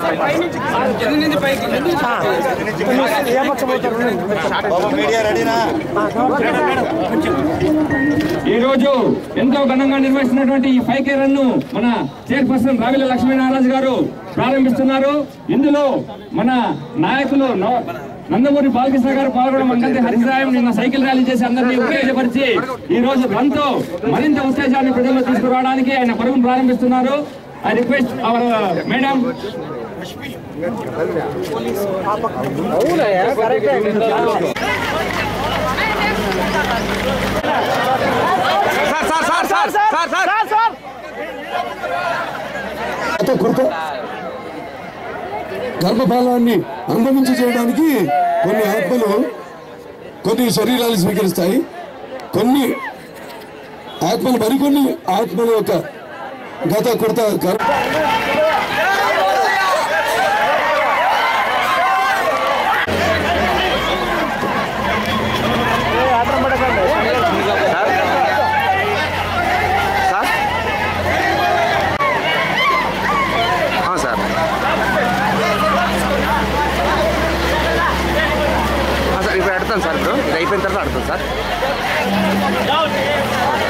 media రెడీనా ఈ రోజు ఎంతో ఘనంగా నిర్వహిస్తున్నటువంటి ఈ ఫైవ్ కే రన్ ను మన చైర్పర్సన్ రావిల లక్ష్మీనారాజు గారు ప్రారంభిస్తున్నారు ఇందులో మన నాయకులు నవ- నందమూరి బాలకృష్ణ గారు పాల్గొనడం మంగళి హరిసాయం నిన్న సైకిల్ ర్యాలీ చేసి అందరినీ ఉత్తేజపరిచి ఈ రోజు రన్ తో మరింత ఉత్తేజాన్ని ప్రజల్లో తీసుకురావడానికి ఆయన పరుగును ప్రారంభిస్తున్నారు ఐ రిక్వెస్ట్ అవర్ మేడం కొత్త కొత్త గర్భఫలాన్ని అనుభవించి చేయడానికి కొన్ని ఆత్మలు కొన్ని శరీరాలు స్వీకరిస్తాయి కొన్ని ఆత్మలు మరికొన్ని ఆత్మల యొక్క గత కొరత గర్భ సార్ సార్ ఇప్పుడు అడుగుతాను సార్ ఇప్పుడు ఇది అయిపోయిన తర్వాత అడుగుతాను సార్